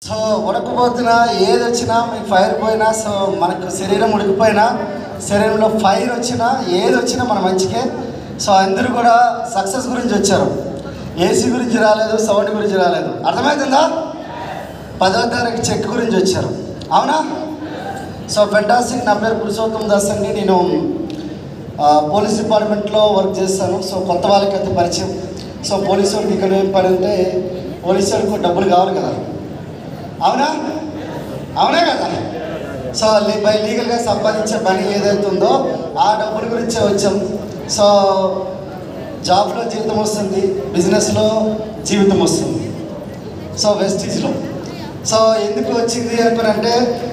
So ఉడకపోతున్నా ఏది వచ్చినా మీకు ఫైర్ పోయినా సో మనకు శరీరం ఉడికిపోయినా శరీరంలో ఫైర్ వచ్చినా ఏది వచ్చినా మన మంచికే సో అందరూ కూడా సక్సెస్ గురించి వచ్చారు ఏసీ గురించి రాలేదు సౌండ్ గురించి రాలేదు అర్థమవుతుందా పదవ తారీఖు చెక్ గురించి వచ్చారు అవునా సో ఫెంటాస్టిక్ నా పేరు పురుషోత్తం దాస్ అండి నేను ఆ, పోలీస్ డిపార్ట్మెంట్లో వర్క్ చేస్తాను సో కొత్త వాళ్ళకి అయితే పరిచయం సో పోలీసు వాళ్ళకి ఇక్కడ ఏం పని అంటే పోలీసు వాళ్ళకి డబ్బులు కావాలి కదా అవునా అవునా కదా సో లీ- బై లీగల్గా సంపాదించే పని ఏదైతే ఉందో ఆ డబ్బుల గురించే వచ్చాం సో జాబ్లో జీవితం వస్తుంది బిజినెస్లో జీవితం వస్తుంది సో వెస్టీజ్లో సో ఎందుకు వచ్చింది అనుకునంటే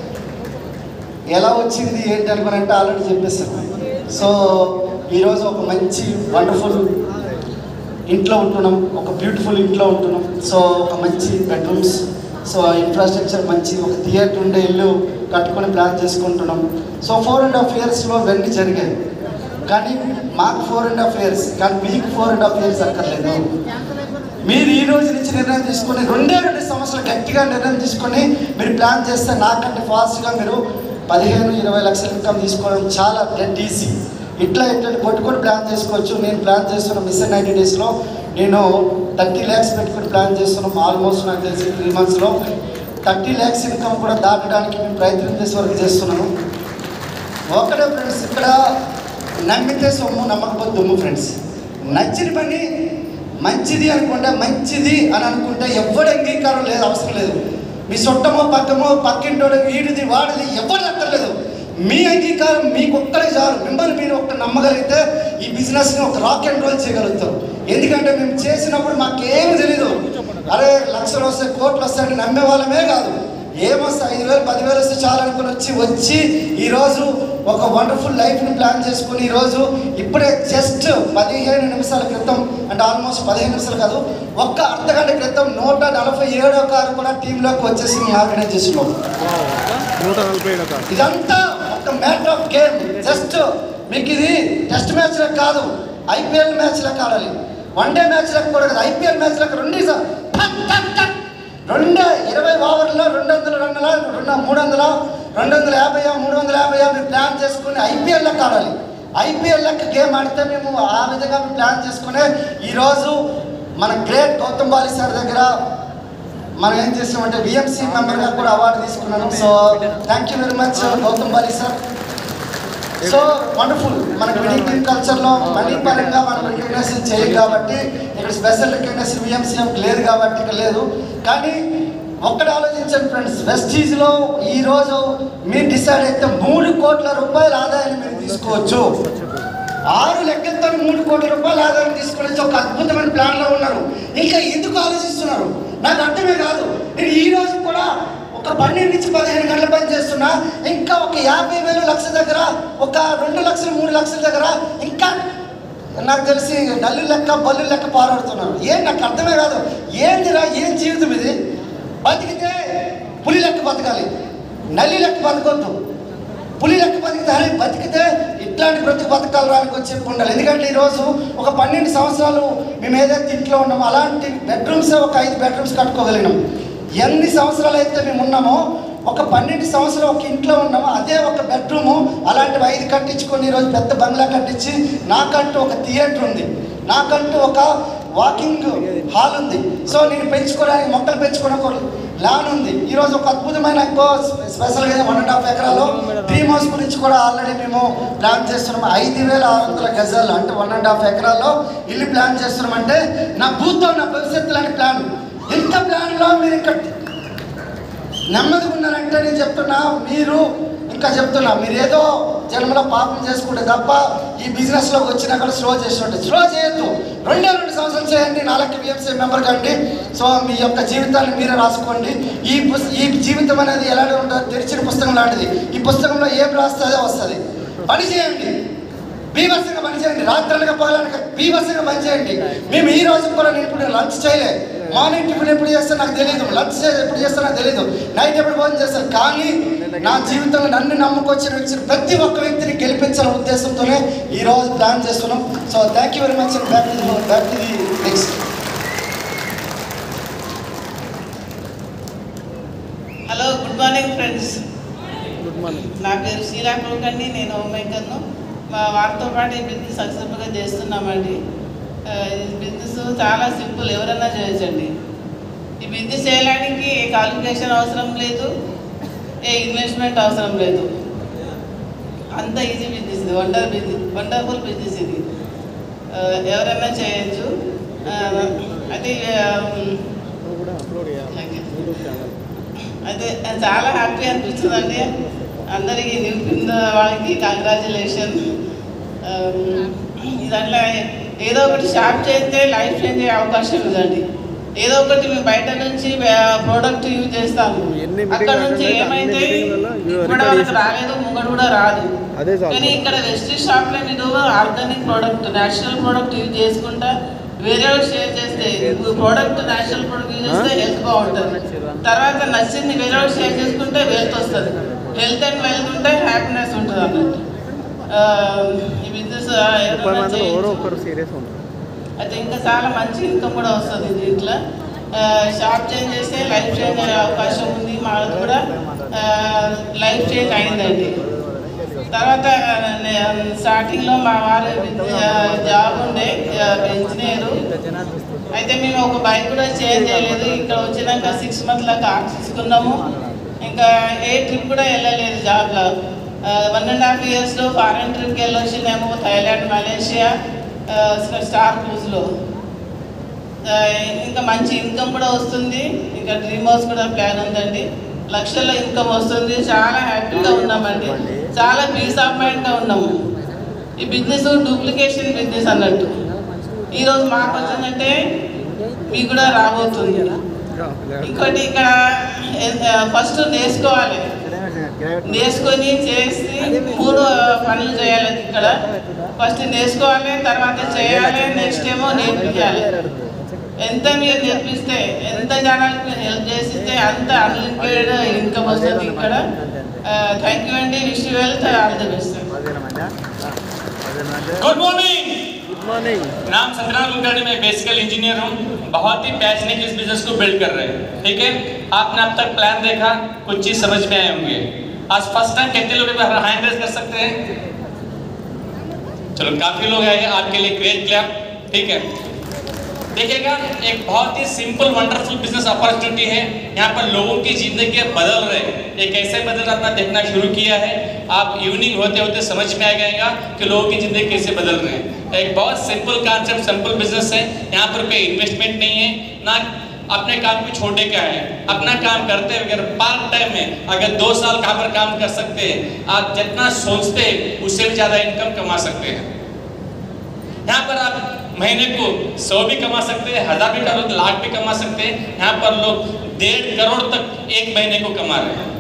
ఎలా వచ్చింది ఏంటి అనుకునంటే ఆల్రెడీ చెప్పేసాను సో ఈరోజు ఒక మంచి వండర్ఫుల్ ఇంట్లో ఉంటున్నాం ఒక బ్యూటిఫుల్ ఇంట్లో ఉంటున్నాం సో ఒక మంచి బెడ్రూమ్స్ సో ఇన్ఫ్రాస్ట్రక్చర్ మంచి ఒక థియేటర్ ఉండే ఇల్లు కట్టుకొని ప్లాన్ చేసుకుంటున్నాం సో ఫోర్ అండ్ హాఫ్ ఇయర్స్లో ఇవన్నీ జరిగాయి కానీ మాకు ఫోర్ అండ్ హాఫ్ ఇయర్స్ కానీ మీకు ఫోర్ అండ్ హాఫ్ ఇయర్స్ అక్కర్లేదు మీరు ఈ రోజు నుంచి నిర్ణయం తీసుకొని రెండే రెండు సంవత్సరాలు గట్టిగా నిర్ణయం తీసుకొని మీరు ప్లాన్ చేస్తే నాకంటే ఫాస్ట్గా మీరు పదిహేను ఇరవై లక్షల ఇన్కమ్ తీసుకోవడం చాలా డెడ్ ఈజీ ఇట్లా ఇట్లా కొట్టుకొని ప్లాన్ చేసుకోవచ్చు నేను ప్లాన్ చేస్తున్న మిస్ నైంటీ డేస్లో నేను థర్టీ ల్యాక్స్ పెట్టుకొని ప్లాన్ చేస్తున్నాం ఆల్మోస్ట్ నాకు తెలిసి త్రీ మంత్స్లో థర్టీ ల్యాక్స్ ఇన్కమ్ కూడా దాటడానికి మేము ప్రయత్నం చేసే వరకు చేస్తున్నాను ఒకటే ఫ్రెండ్స్ ఇక్కడ నమ్మితే సొమ్ము నమ్మకపోతే దుమ్ము ఫ్రెండ్స్ నచ్చిన పని మంచిది అనుకుంటే మంచిది అని అనుకుంటే ఎవరి అంగీకారం లేదు అవసరం లేదు మీ చుట్టమో పక్కమో పక్కింటోడు వీడిది వాడిది ఎవరు అక్కర్లేదు మీ అంగీకారం మీకు ఒక్కరికి చాలు మిమ్మల్ని మీరు ఒక్క నమ్మగలిగితే ఈ బిజినెస్ని ఒక రాక్ అండ్ రోల్ చేయగలుగుతారు ఎందుకంటే మేము చేసినప్పుడు మాకేమి తెలీదు అరే లక్షలు వస్తాయి కోట్లు వస్తాయని నమ్మే వాళ్ళమే కాదు ఏమొస్తే ఐదు వేలు పదివేలు వస్తే చాలు అనుకుని వచ్చి వచ్చి ఈరోజు ఒక వండర్ఫుల్ లైఫ్ని ప్లాన్ చేసుకుని ఈరోజు ఇప్పుడే జస్ట్ పదిహేను నిమిషాల క్రితం అంటే ఆల్మోస్ట్ పదిహేను నిమిషాలు కాదు ఒక్క అర్ధగంట క్రితం నూట నలభై ఏడో కారు కూడా టీంలోకి వచ్చేసి మా ఆర్గనైజేషన్లో నూట నలభై ఏడు కాదు ఇదంతా ఒక మ్యాటర్ ఆఫ్ గేమ్ జస్ట్ మీకు ఇది టెస్ట్ మ్యాచ్లకు కాదు ఐపీఎల్ మ్యాచ్లకు ఆడాలి వన్ డే మ్యాచ్లకు కూడా కాదు ఐపీఎల్ మ్యాచ్లకు రెండు సార్ టక్ టక్ టక్ రెండు ఇరవై ఓవర్లో రెండు వందల రన్నుల రెండు మూడు వందల రెండు వందల యాభై మూడు వందల యాభై మీరు ప్లాన్ చేసుకుని ఐపీఎల్లకు ఆడాలి ఐపీఎల్లకు గేమ్ ఆడితే మేము ఆ విధంగా మేము ప్లాన్ చేసుకునే ఈరోజు మన గ్రేట్ గౌతమ్ బాలి సార్ దగ్గర మనం ఏం చేసామంటే విఎంసీ మెంబర్గా కూడా అవార్డు తీసుకున్నాను so thank you very much Gautam Bali sir so wonderful మనకి మిడిల్ కల్చర్లో మనీ పరంగా మనం రికగ్నైజేషన్ చేయాలి కాబట్టి ఇక్కడ స్పెషల్ రికగ్నైజేషన్ విఎంసీఎం లేదు కాబట్టి ఇక్కడ లేదు కానీ ఒక్కటి ఆలోచించండి ఫ్రెండ్స్ వెస్టీజ్లో ఈరోజు మీరు డిసైడ్ అయితే మూడు కోట్ల రూపాయల ఆదాయాన్ని మీరు తీసుకోవచ్చు ఆరు లెక్కలతో మూడు కోట్ల రూపాయల ఆదాయం తీసుకుని ఒక అద్భుతమైన ప్లాన్లో ఉన్నారు ఇంకా ఎందుకు ఆలోచిస్తున్నారు నాకు అర్థమే కాదు నేను ఈ రోజు కూడా ఒక పన్నెండు నుంచి పదిహేను గంటల పని చేస్తున్నా ఇంకా ఒక యాభై వేలు లక్ష దగ్గర ఒక రెండు లక్షలు మూడు లక్షల దగ్గర ఇంకా నాకు తెలిసి నల్లు లెక్క బల్లు లెక్క పారాడుతున్నారు ఏం నాకు అర్థమే కాదు ఏందిరా ఏం జీవితం ఇది బతికితే పులి లెక్క బతకాలి నల్లి లెక్క బతకొద్దు పులి లెక్క బతికితే అరే బతికితే ఇట్లాంటి బ్రతుకు బతకాలు రానికి వచ్చి చెప్పి ఉండాలి ఎందుకంటే ఈరోజు ఒక పన్నెండు సంవత్సరాలు మేము ఏదైతే ఇంట్లో ఉన్నామో అలాంటి బెడ్రూమ్సే ఒక ఐదు బెడ్రూమ్స్ కట్టుకోగలిగినాం ఎన్ని సంవత్సరాలు అయితే మేము ఉన్నామో ఒక పన్నెండు సంవత్సరాలు ఒక ఇంట్లో ఉన్నామో అదే ఒక బెడ్రూము అలాంటివి ఐదు కట్టించుకొని ఈరోజు పెద్ద బంగ్లా కట్టించి నాకంటూ ఒక థియేటర్ ఉంది నాకంటూ ఒక వాకింగ్ హాల్ ఉంది సో నేను పెంచుకోవడానికి మొక్కలు పెంచుకోవడానికి ఒక ల్యాన్ ఉంది ఈరోజు ఒక అద్భుతమైన ఇంకో స్పెషల్గా వన్ అండ్ హాఫ్ ఎకరాలో డ్రీమ్ హౌస్ గురించి కూడా ఆల్రెడీ మేము ప్లాన్ చేస్తున్నాం ఐదు వేల ఆరు వందల గజాలు అంటే వన్ అండ్ హాఫ్ ఎకరాల్లో ఇల్లు ప్లాన్ చేస్తున్నాం అంటే నా భూతం నా భవిష్యత్తు లాంటి ప్లాన్ ఇంత ప్లాన్లో మీరు ఇక్కడ నెమ్మదిగా ఉన్నారంటే నేను చెప్తున్నా మీరు ఇంకా చెప్తున్నా మీరు ఏదో జన్మలో పాపం చేసుకుంటే తప్ప ఈ బిజినెస్లోకి వచ్చినాక స్లో చేసినట్టు స్లో చేయొద్దు రెండే రెండు సంవత్సరాలు చేయండి నాలుగు బిఎంసీ మెంబర్ కండి సో మీ యొక్క జీవితాన్ని మీరే రాసుకోండి ఈ పుస్ ఈ జీవితం అనేది ఎలా ఉంటుందో తెరిచిన పుస్తకం లాంటిది ఈ పుస్తకంలో ఏం రాస్తే అదే వస్తుంది పని చేయండి బీభత్సంగా పని చేయండి రాత్రులుగా పోవాలనక బీభత్సంగా పని చేయండి మేము ఈ రోజు కూడా నేను ఇప్పుడు లంచ్ చేయలే మార్నింగ్ టిఫిన్ ఎప్పుడు చేస్తాను నాకు తెలియదు లంచ్ ఎప్పుడు చేస్తానో నాకు తెలియదు నైట్ ఎప్పుడు భోజనం చేస్తాను కానీ నా జీవితంలో నన్ను నమ్ముకొచ్చిన వ్యక్తి ప్రతి ఒక్క వ్యక్తిని గెలిపించాలనే ఉద్దేశంతోనే ఈ రోజు ప్లాన్ చేస్తున్నాం so thank you very much back to back to the next morning friends good morning నా పేరు షీలా కులకర్ణి నేను హోమ్ మేకర్ను మా వారితో పాటు ఈ బిజినెస్ సక్సెస్ఫుల్గా చేస్తున్నామండి ఆ, ఈ బిజినెస్ చాలా సింపుల్ ఎవరైనా చేయొచ్చండి ఈ బిజినెస్ చేయడానికి ఏ క్వాలిఫికేషన్ అవసరం లేదు ఏ ఇన్వెస్ట్మెంట్ అవసరం లేదు అంత ఈజీ బిజినెస్ ఇది వండర్ బిజినెస్ వండర్ఫుల్ బిజినెస్ ఇది ఆ, ఎవరైనా చేయొచ్చు ఆ, అయితే ఆ, నువ్వు కూడా అప్లోడ్ చేయాలి యూట్యూబ్ ఛానల్ అయితే చాలా హ్యాపీ అనిపిస్తుందండి అందరికీ నింపింద వాళ్ళకి కంగ్రాచులేషన్ దాంట్లో ఏదో ఒకటి షాప్ చేస్తే లైఫ్ చేంజ్ అయ్యే అవకాశం ఉందండి ఏదో ఒకటి మేము బయట నుంచి ప్రోడక్ట్ యూజ్ చేస్తాము ఎన్ని అక్కడ meeting నుంచి attend అయితే ఏమైతే అన్ని meeting లలో you ఇప్పుడు record వాళ్ళకి చేసి- రాలేదు ముంగడు కూడా రాదు అదే చాలు. కానీ ఇక్కడ వెస్ట్ షాప్లో మీరు organic product natural product use చేసుకుంటా వేరే వాళ్ళు షేర్ చేస్తే ప్రోడక్ట్ నేచురల్ ప్రోడక్ట్ యూజ్ చేస్తే హెల్త్ బాగుంటుంది తర్వాత నచ్చింది వేరే వాళ్ళు షేర్ చేసుకుంటే వెల్త్ వస్తుంది హెల్త్ అండ్ వెల్త్ ఉంటే హ్యాపీనెస్ ఉంటుంది అన్నట్టు ఆ, ఈ బిజినెస్ ముప్పై మందిలో ఎవరో ఒకరు సీరియస్ ఉంటారు అయితే ఇంకా చాలా మంచి ఇన్కమ్ కూడా వస్తుంది దీంట్లో ఆ, షాప్ చేంజ్ చేస్తే లైఫ్ చేంజ్ అయ్యే అవకాశం ఉంది మాకు కూడా ఆ, లైఫ్ చేంజ్ అయిందండి తర్వాత నే- స్టార్టింగ్లో మా వారు ఆ, జాబ్ ఉండే ఆ, ఇంజనీరు అయితే మేము ఒక బైక్ కూడా చేంజ్ చేయలేదు ఇక్కడ వచ్చినాక సిక్స్ మంత్స్లో కార్ తీసుకున్నాము ఇంకా ఏ ట్రిప్ కూడా వెళ్ళలేదు జాబ్లో వన్ అండ్ హాఫ్ ఇయర్స్లో ఫారెన్ ట్రిప్కి వెళ్ళొచ్చినాము థైలాండ్ మలేషియా ఆ, స్టార్ క్రూజ్లో ఆ, ఇంకా మంచి ఇన్కమ్ కూడా వస్తుంది ఇంకా డ్రీమ్ హౌస్ కూడా ప్లాన్ ఉందండి లక్షల్లో ఇన్కమ్ వస్తుంది చాలా హ్యాపీగా ఉన్నామండి చాలా పీస్ ఆఫ్ మైండ్గా ఉన్నాము ఈ బిజినెస్ డూప్లికేషన్ బిజినెస్ అన్నట్టు ఈరోజు మాకు వచ్చిందంటే మీకు కూడా రాబోతుంది ఇంకోటి ఇక్కడ ఫస్ట్ నేర్చుకోవాలి నేర్చుకొని చేసి మూడు పనులు చేయాలి ఇక్కడ ఫస్ట్ నేర్చుకోవాలి తర్వాత చేయాలి నెక్స్ట్ ఏమో నేర్పించాలి ఎంత మీరు నేర్పిస్తే ఎంత జనాలకు మీరు హెల్ప్ చేసిస్తే అంత అన్లిమిటెడ్ ఇన్కమ్ వస్తుంది ఇక్కడ థ్యాంక్ యూ అండి wish you wealth all the best good morning good morning नाम सत्यनारायण कुलकर्णी मैं बेसिकल इंजीनियर हूँ बहुत ही पैशनेट इस बिजनेस को बिल्ड कर रहे हैं ठीक है आपने अब तक प्लान देखा कुछ चीज समझ में आए होंगे आज फर्स्ट टाइम कितने लोग हैंड रेस कर सकते हैं चलो काफी लोग आए हैं आपके लिए ग्रेट क्लैप ठीक है देखिएगा एक बहुत ही सिंपल वंडरफुल बिजनेस अपॉर्चुनिटी है यहाँ पर लोगों की जिंदगी बदल रहे हैं ये कैसे बदल रहा है अपना देखना शुरू किया है आप इवनिंग होते होते समझ में आ जाएगा कि लोगों की जिंदगी कैसे बदल रहे हैं एक बहुत सिंपल कॉन्सेप्ट सिंपल बिजनेस है यहाँ पर कोई इन्वेस्टमेंट नहीं है ना अपने काम को छोड़ने का है अपना काम करते हैं अगर पार्ट टाइम में अगर दो साल कहाँ पर काम कर सकते हैं आप जितना सोचते हैं उससे भी ज़्यादा इनकम कमा सकते हैं यहाँ पर आप महीने को सौ भी कमा सकते हैं हजार भी करो तो लाख भी कमा सकते हैं यहाँ पर लोग डेढ़ करोड़ तक एक महीने को कमा रहे हैं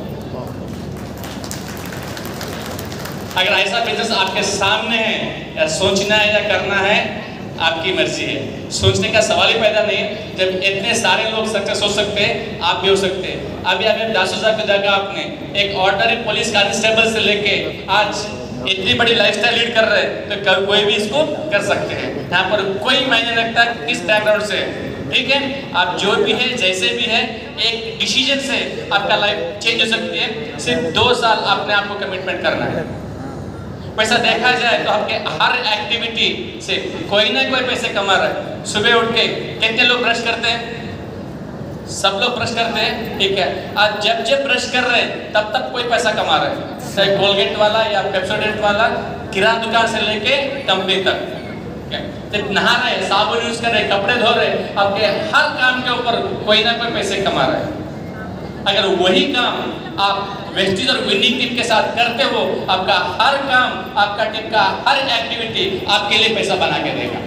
अगर ऐसा बिजनेस आपके सामने है या सोचना है या करना है आपकी मर्जी है सोचने का सवाल ही पैदा नहीं है जब इतने सारे लोग सक्सेस हो सकते हैं आप भी हो सकते हैं अभी अभी दस हजार की जगह आपने एक ऑर्डनरी पुलिस कांस्टेबल से लेके आज इतनी बड़ी लाइफस्टाइल लीड कर रहे हैं तो कल कोई भी इसको कर सकते हैं यहाँ पर कोई मायने रखता किस बैकग्राउंड से है। ठीक है आप जो भी है जैसे भी है एक डिसीजन से आपका लाइफ चेंज हो सकती है सिर्फ दो साल अपने आप को कमिटमेंट करना है पैसा देखा जाए तो आपके हर एक्टिविटी से कोई ना कोई पैसे कमा रहा है सुबह उठ के कितने लोग ब्रश करते हैं सब लोग ब्रश करते हैं ठीक है आज जब जब ब्रश कर रहे हैं तब तक कोई पैसा कमा रहे हैं चाहे कोलगेट वाला या पेप्सोडेंट वाला किराना दुकान से लेके कंपनी तक ठीक है? जब नहा रहे हैं साबुन यूज कर रहे हैं कपड़े धो रहे हैं आपके हर काम के ऊपर कोई ना कोई पैसे कमा रहे हैं अगर वही काम आप वेस्टिज और विनिंग टीम के साथ करते हो आपका हर काम आपका टीम का हर एक्टिविटी आपके लिए पैसा बना के देगा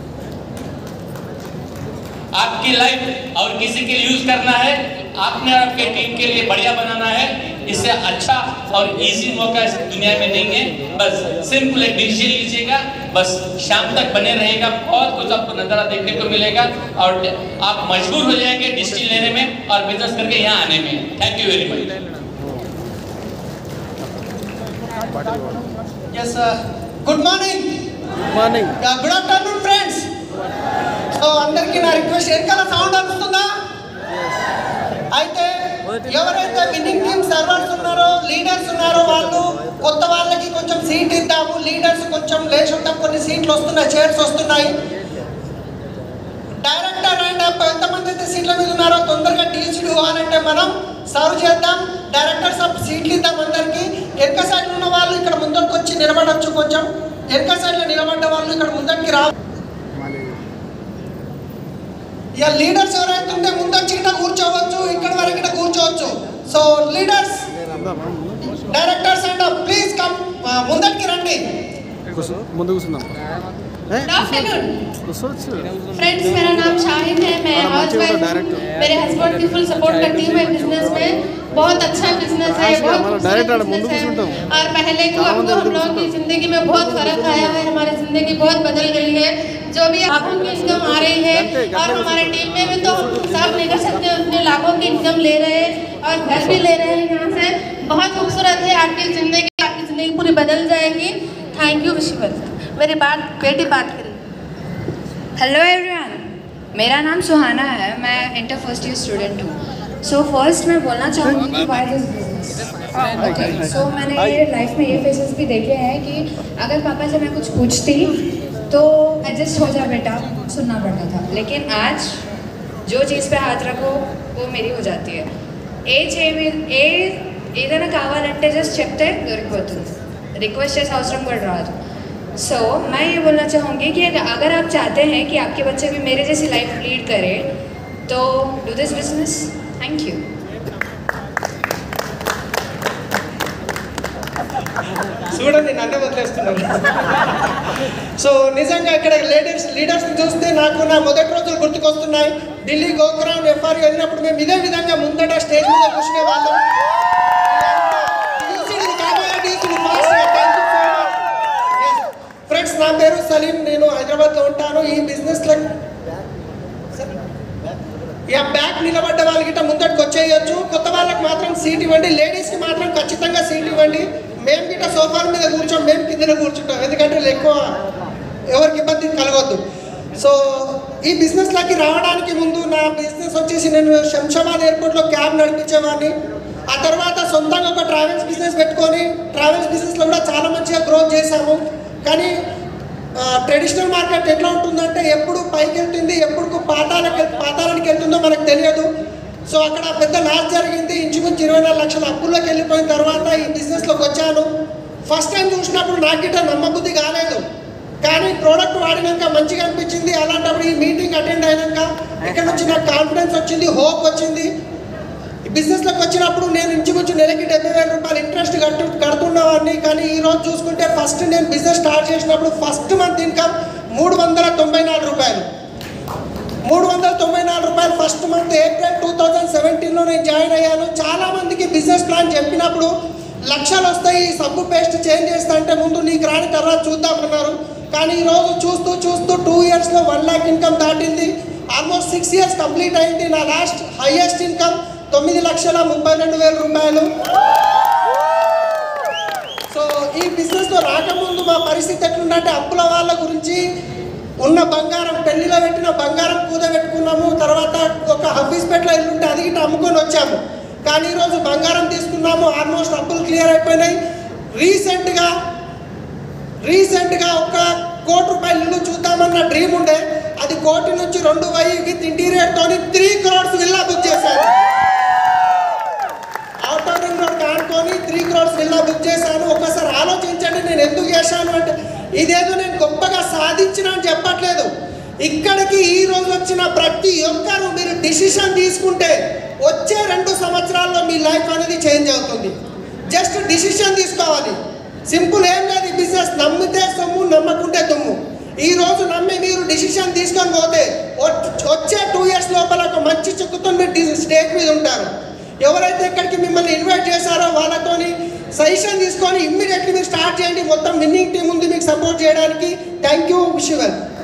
आपकी लाइफ और किसी के लिए यूज करना है आपने और आपके टीम के लिए बढ़िया बनाना है इससे अच्छा और इजी मौका इस दुनिया में नहीं है बस सिंपल एक डिसीजन लीजिएगा बस शाम तक बने रहेगा बहुत कुछ आपको नजारा देखने को मिलेगा और आप मजबूर हो जाएंगे डिसीजन लेने में और बिजनेस करके यहाँ आने में thank you very much yes good morning good morning good afternoon friends so అందరికీ నా రిక్వెస్ట్ వెనకాల సౌండ్ వస్తుందా అయితే ఎవరైతే విన్నింగ్ టీమ్ సర్వర్స్ ఉన్నారో లీడర్స్ ఉన్నారో వాళ్ళు కొత్త వాళ్ళకి కొంచెం సీట్ ఇద్దాము లీడర్స్ కొంచెం లేచి ఉంటాం కొన్ని సీట్లు వస్తున్నాయి చైర్స్ వస్తున్నాయి డైరెక్టర్ అండ్ ఎంతమంది అయితే సీట్ల మీద ఉన్నారో తొందరగా డీసీడ్ ఇవ్వాలంటే మనం సర్వ్ చేద్దాం డైరెక్టర్స్ ఆఫ్ సీట్లు ఇద్దాం అందరికి వెనక సైడ్ ఉన్న వాళ్ళు ఇక్కడ ముందరికి వచ్చి నిలబడొచ్చు కొంచెం వెనక సైడ్లో నిలబడ్డ వాళ్ళు ఇక్కడ ముందరికి రా ఇక లీడర్స్ ఎవరైతే ఉంటే ముందొచ్చి ఇక్కడ కూర్చోవచ్చు ఇక్కడ వరకు ఇక్కడ కూర్చోవచ్చు so leaders directors and please come ముందరికి రండి కూర్చో ముందు కూర్చుందాం ఏ, गुड आफ्टरनून కూర్చోవచ్చు फ्रेंड्स मेरा नाम शाहिद है मैं हाँ, हाउस बच्चे को वाइफ direct हो। मेरे हस्बैंड की फुल सपोर्ट करती हूँ मैं बिजनेस में बहुत अच्छा बिजनेस है आज का बहुत हमारा खूबसूरत direct आना, business मुंडू है। कुछ उल्टा और पहले को हाँ, अब मुंडू हम कुछ लोगों की उल्टा। जिंदगी में बहुत फर्क आया है हमारी जिंदगी बहुत बदल गई है जो भी लाखों की इनकम आ रही है घंटे, घंटे और में हमारे टीम में भी तो हम हिसाब नहीं कर सकते उतने लाखों की इनकम ले रहे हैं और घर भी ले रहे हैं यहाँ से बहुत खूबसूरत है आपकी जिंदगी आपकी जिंदगी पूरी बदल जाएगी थैंक यू विश्वर मेरी बात बेटी बात करें हेलो एवरीवन मेरा नाम सुहाना है मैं इंटर फर्स्ट ईयर स्टूडेंट हूँ सो फर्स्ट मैं बोलना चाहूँगी कि why this business okay so मैंने ये लाइफ में ये फेसेस भी देखे हैं कि अगर पापा से मैं कुछ पूछती तो एडजस्ट हो जा बेटा सुनना पड़ता था लेकिन आज जो चीज़ पे हाथ रखो वो मेरी हो जाती है ఏ చేయ ఏ ఏదైనా కావాలంటే జస్ట్ చెప్తే దొరికిపోతుంది రిక్వెస్ట్ చేసే అవసరం కూడా రాదు सो मैं ये बोलना चाहूँगी कि अगर अगर आप चाहते हैं कि आपके बच्चे भी मेरे जैसी लाइफ लीड करें तो do this business thank you చూడండి నన్నే వదిలేస్తున్నారు సో నిజంగా ఇక్కడ లేడీస్ లీడర్స్ చూస్తే నాకు నా మొదటి రోజులు గుర్తుకొస్తున్నాయి ఢిల్లీ గోకురాం ఎఫ్ఆర్ వెళ్ళినప్పుడు మేము ఇదే విధంగా ముందట స్టేజ్ మీద కూర్చునే వాళ్ళం ఫ్రెండ్స్ నా పేరు సలీం నేను హైదరాబాద్లో ఉంటాను ఈ బిజినెస్లో ఇక బ్యాక్ నిలబడ్డ వాళ్ళకి ఇట్లా ముందటికి వచ్చేయచ్చు కొత్త వాళ్ళకి మాత్రం సీట్ ఇవ్వండి లేడీస్కి మాత్రం ఖచ్చితంగా సీట్ ఇవ్వండి మేము గిట్ట సోఫాల మీద కూర్చోం మేము కిందనే కూర్చుంటాం ఎందుకంటే ఎక్కువ ఎవరికి ఇబ్బంది కలగొద్దు సో ఈ బిజినెస్లోకి రావడానికి ముందు నా బిజినెస్ వచ్చేసి నేను శంషాబాద్ ఎయిర్పోర్ట్లో క్యాబ్ నడిపించేవాడిని ఆ తర్వాత సొంతంగా ఒక ట్రావెల్స్ బిజినెస్ పెట్టుకొని ట్రావెల్స్ బిజినెస్లో కూడా చాలా మంచిగా గ్రోత్ చేశాము కానీ ట్రెడిషనల్ మార్కెట్ ఎట్లా ఉంటుందంటే ఎప్పుడు పైకి వెళ్తుంది ఎప్పుడు పాతాలకి పాతాళానికి వెళ్తుందో మనకు తెలియదు సో అక్కడ పెద్ద లాస్ జరిగింది ఇంచుమించు ఇరవై నాలుగు లక్షల అప్పుల్లోకి వెళ్ళిపోయిన తర్వాత ఈ బిజినెస్లోకి వచ్చాను ఫస్ట్ టైం చూసినప్పుడు నాకు గిట్ట నమ్మబుద్ధి కాలేదు కానీ ప్రోడక్ట్ వాడినాక మంచిగా అనిపించింది అలాంటప్పుడు ఈ మీటింగ్ అటెండ్ అయినాక ఇక్కడ నుంచి నాకు కాన్ఫిడెన్స్ వచ్చింది హోప్ వచ్చింది ఈ బిజినెస్లోకి వచ్చినప్పుడు నేను ఇంచుమించు నెలకి డెబ్బై వేల రూపాయలు ఇంట్రెస్ట్ కట్టు కడుతున్నవాడిని కానీ ఈ రోజు చూసుకుంటే ఫస్ట్ నేను బిజినెస్ స్టార్ట్ చేసినప్పుడు ఫస్ట్ మంత్ ఇన్కమ్ మూడు వందల తొంభై నాలుగు రూపాయలు మూడు వందల తొంభై నాలుగు రూపాయలు first month April two thousand సెవెంటీన్లో నేను జాయిన్ అయ్యాను చాలా మందికి బిజినెస్ ప్లాన్ చెప్పినప్పుడు లక్షలు వస్తాయి ఈ సబ్బు పేస్ట్ చేంజ్ చేస్తా అంటే ముందు నీకు రాని తర్వాత చూద్దామన్నారు కానీ ఈరోజు చూస్తూ చూస్తూ టూ ఇయర్స్లో వన్ ల్యాక్ ఇన్కమ్ దాటింది ఆల్మోస్ట్ సిక్స్ ఇయర్స్ కంప్లీట్ అయింది నా లాస్ట్ హైయెస్ట్ ఇన్కమ్ తొమ్మిది లక్షల ముప్పై రెండు వేల రూపాయలు సో ఈ బిజినెస్లో రాకముందు మా పరిస్థితి ఎట్లుందంటే అప్పుల వాళ్ళ గురించి ఉన్న బంగారం పెళ్లిలో పెట్టిన బంగారం కూద పెట్టుకున్నాము తర్వాత ఒక హబ్బీస్పేటలో ఇల్లు ఉంటే అది గిట్ట అమ్ముకొని వచ్చాము కానీ ఈరోజు బంగారం తీసుకున్నాము ఆల్మోస్ట్ అప్పులు క్లియర్ అయిపోయినాయి రీసెంట్గా రీసెంట్గా ఒక కోటి రూపాయలు ఇల్లు చూద్దామన్న డ్రీమ్ ఉండే అది కోటి నుంచి రెండు వెయ్యి విత్ ఇంటీరియర్ తోని త్రీ క్రోడ్స్ విల్లా బుక్ చేశాను అవుటర్ రింగ్ రోడ్ కానుకొని త్రీ క్రోడ్స్ విల్లా బుక్ చేశాను ఒకసారి ఆలోచించండి నేను ఎందుకు చేశాను అంటే ఇదేదో నేను గొప్పగా సాధించిన అని చెప్పట్లేదు ఇక్కడికి ఈ రోజు వచ్చిన ప్రతి ఒక్కరు మీరు డిసిషన్ తీసుకుంటే వచ్చే రెండు సంవత్సరాల్లో మీ లైఫ్ అనేది చేంజ్ అవుతుంది జస్ట్ డిసిషన్ తీసుకోవాలి సింపుల్ ఏం లేదు ఈ బిజినెస్ నమ్మితే సొమ్ము నమ్మకుంటే దుమ్ము ఈ రోజు నమ్మి మీరు డిసిషన్ తీసుకొని పోతే వచ్- వచ్చే టూ ఇయర్స్ లోపల ఒక మంచి చెక్కుతో మీరు స్టేజ్ మీద ఉంటారు ఎవరైతే ఇక్కడికి మిమ్మల్ని ఇన్వైట్ చేశారో వాళ్ళతోని సజెషన్ తీసుకొని ఇమ్మీడియట్లీ మీరు స్టార్ట్ చేయండి మొత్తం విన్నింగ్ టీం ఉంది మీకు సపోర్ట్ చేయడానికి థ్యాంక్ యూ విష్ వెల్